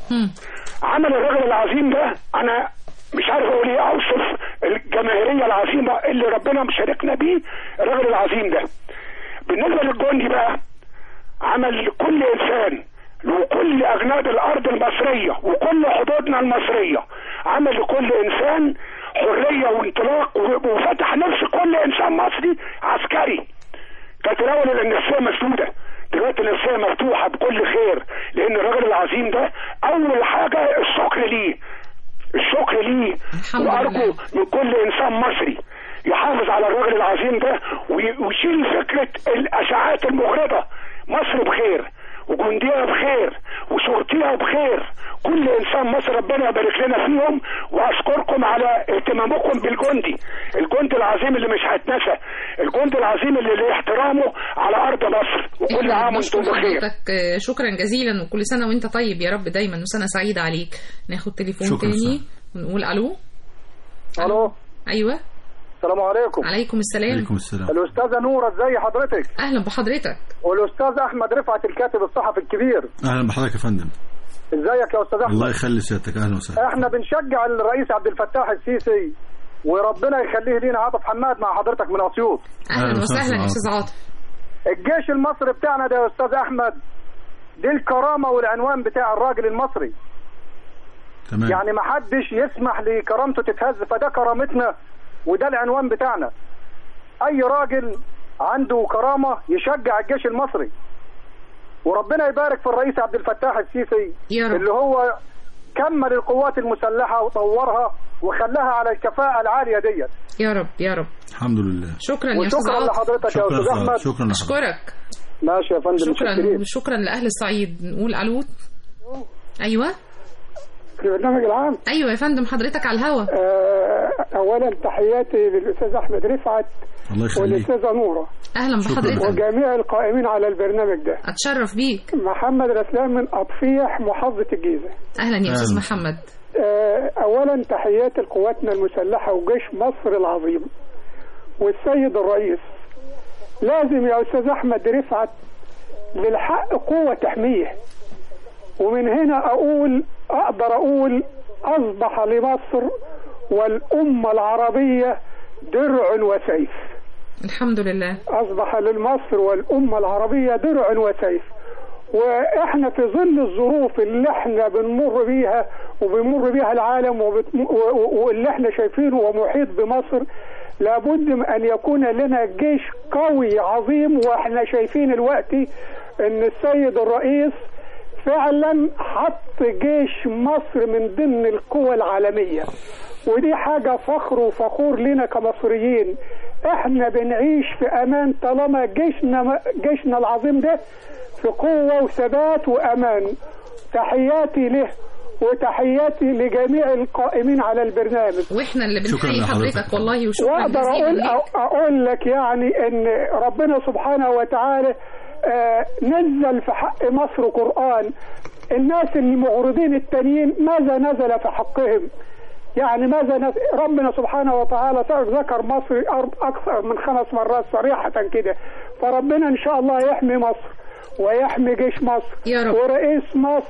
عمل الراجل العظيم ده انا مش عارف اقول ايه اوصف الجماهيريه العظيمه اللي ربنا مشاركنا بيه الراجل العظيم ده بالنسبه للجندي بقى عمل لكل انسان وكل اجناد الارض المصريه وكل حدودنا المصريه عمل لكل انسان حريه وانطلاق و- وفتح نفس كل انسان مصري عسكري كانت الاول النفسيه مسدوده دلوقتي النفسيه مفتوحه بكل خير لان الراجل العظيم ده اول حاجه الشكر ليه الشكر ليه وارجو من كل انسان مصري يحافظ على الراجل العظيم ده وي- ويشيل فكره الاشاعات المغرضه مصر بخير وجنديها بخير وشرطيها بخير كل انسان مصر ربنا يبارك لنا فيهم واشكركم على اهتمامكم بالجندي الجندي العظيم اللي مش هيتنسى الجندي العظيم اللي ليه احترامه على ارض مصر وكل عام وانتم بشكر بخير حضرتك آه، شكرا جزيلا وكل سنه وانت طيب يا رب دايما وسنه سعيده عليك ناخد تليفون شكرا تاني ونقول الو الو ايوه السلام عليكم عليكم السلام السلام الاستاذه نوره ازي حضرتك اهلا بحضرتك والاستاذ احمد رفعت الكاتب الصحفي الكبير اهلا بحضرتك يا فندم ازيك يا استاذ احمد الله يخلي سيادتك اهلا وسهلا احنا بنشجع الرئيس عبد الفتاح السيسي وربنا يخليه لينا عاطف حماد مع حضرتك من اسيوط اهلا وسهلا يا استاذ عاطف الجيش المصري بتاعنا ده يا استاذ احمد دي الكرامه والعنوان بتاع الراجل المصري تمام يعني ما حدش يسمح لكرامته تتهز فده كرامتنا وده العنوان بتاعنا اي راجل عنده كرامه يشجع الجيش المصري وربنا يبارك في الرئيس عبد الفتاح السيسي يا رب. اللي هو كمل القوات المسلحه وطورها وخلاها على الكفاءه العاليه ديت يا رب يا رب الحمد لله شكرا يا استاذ وشكرا عاطف لحضرتك يا شكرا استاذ احمد شكرا لحضرتك اشكرك ماشي يا فندم شكرا متشكرين. شكرا لاهل الصعيد نقول الو ايوه في البرنامج العام ايوه يا فندم حضرتك على الهوا آه، اولا تحياتي للاستاذ احمد رفعت الله يخليك والاستاذه نوره اهلا بحضرتك وجميع القائمين على البرنامج ده اتشرف بيك محمد رسلان من اطفيح محافظه الجيزه اهلا يا استاذ أهلا. محمد آه، اولا تحياتي لقواتنا المسلحه وجيش مصر العظيم والسيد الرئيس لازم يا استاذ احمد رفعت للحق قوه تحميه ومن هنا اقول اقدر اقول اصبح لمصر والامه العربيه درع وسيف الحمد لله أصبح لمصر والأمة العربية درع وسيف وإحنا في ظل الظروف اللي إحنا بنمر بيها وبيمر بيها العالم وبتم- و- و- واللي إحنا شايفينه ومحيط بمصر لابد من أن يكون لنا جيش قوي عظيم وإحنا شايفين الوقت إن السيد الرئيس فعلا حط جيش مصر من ضمن القوى العالمية ودي حاجة فخر وفخور لنا كمصريين احنا بنعيش في امان طالما جيشنا جيشنا العظيم ده في قوة وثبات وامان تحياتي له وتحياتي لجميع القائمين على البرنامج واحنا اللي شكراً بنحيي لحضرتك. حضرتك والله وشكرا واقدر جزيلا اقول ليك. اقول لك يعني ان ربنا سبحانه وتعالى آه، نزل في حق مصر قرآن الناس المعرضين التانيين ماذا نزل في حقهم يعني ماذا نزل ربنا سبحانه وتعالى ذكر مصر أرض أكثر من خمس مرات صريحة كده فربنا إن شاء الله يحمي مصر ويحمي جيش مصر يا رب. ورئيس مصر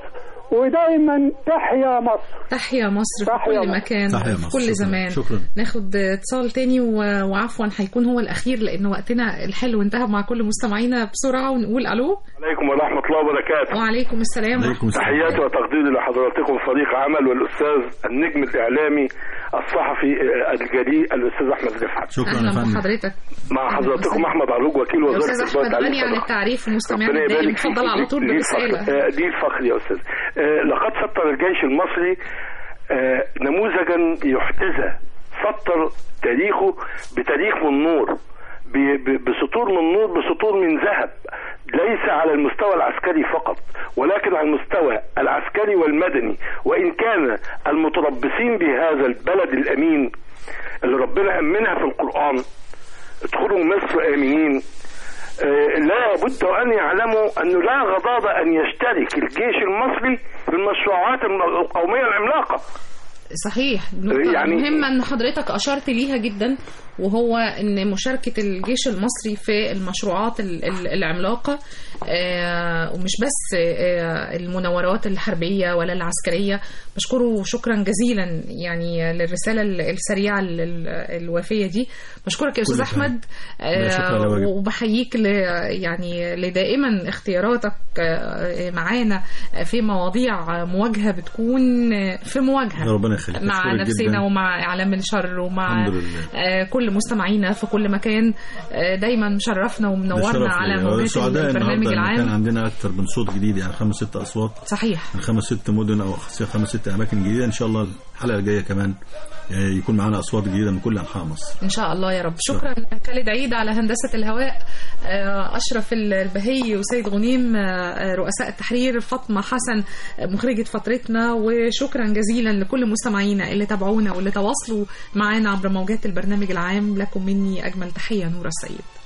ودايما تحيا مصر تحيا مصر في تحيا كل مصر. مكان تحيا في مصر. كل شكراً. زمان شكراً. ناخد اتصال تاني و- وعفوا هيكون هو الاخير لان وقتنا الحلو انتهى مع كل مستمعينا بسرعه ونقول الو عليكم ورحمة الله وبركاته وعليكم السلام تحياتي وتقديري لحضراتكم فريق عمل والأستاذ النجم الإعلامي الصحفي آه، الجريء الأستاذ أحمد رفعت اهلا بحضرتك مع حضرتك أحمد عروج وكيل يا وزارة استاذ التربية احمد والتعليم غني عن الصناعي. التعريف ومستمعنا ربنا الدائم يبارك فيك. اتفضل على طول ليه بالرساله الفخر- آه، ليه الفخر يا أستاذ آه، لقد سطر الجيش المصري آه، نموذجا يحتذى سطر تاريخه بتاريخ من نور ب- ب- بسطور من نور بسطور من ذهب ليس على المستوى العسكري فقط ولكن على المستوى العسكري والمدني وإن كان المتربصين بهذا البلد الأمين اللي ربنا أمنها في القرآن ادخلوا مصر آمنين آه، لا بد أن يعلموا أنه لا غضاضة أن يشترك الجيش المصري في المشروعات القومية العملاقة صحيح نقطة يعني- مهمة ان حضرتك اشرت ليها جدا وهو ان مشاركة الجيش المصري في المشروعات ال- ال- العملاقة آه، ومش بس آه، المناورات الحربية ولا العسكرية بشكره شكرا جزيلا يعني للرسالة ال- السريعة ال- ال- الوافية دي بشكرك يا كل استاذ سنة. احمد لا شكر على آه، واجب. وبحييك ل يعني لدائما اختياراتك آه، معانا في مواضيع مواجهة بتكون في مواجهة ربنا يخليك مع أشكرك نفسنا جداً. ومع اعلام الشر ومع الحمد لله. آه، كل مستمعينا في كل مكان آه، دايما مشرفنا ده ومنورنا شرف على ليا. موجات سعداء البرنامج النهارده إن كان العام عندنا اكتر من صوت جديد يعني خمس ست اصوات صحيح من خمس ست مدن او خمس ست اماكن جديده ان شاء الله الحلقه الجايه كمان آه، يكون معانا اصوات جديده من كل انحاء مصر ان شاء الله يا رب شكرا خالد عيد على هندسه الهواء آه، اشرف البهي وسيد غنيم آه، رؤساء التحرير فاطمه حسن آه، مخرجه فترتنا وشكرا جزيلا لكل مستمعينا اللي تابعونا واللي تواصلوا معنا عبر موجات البرنامج العام لكم مني اجمل تحيه نور السيد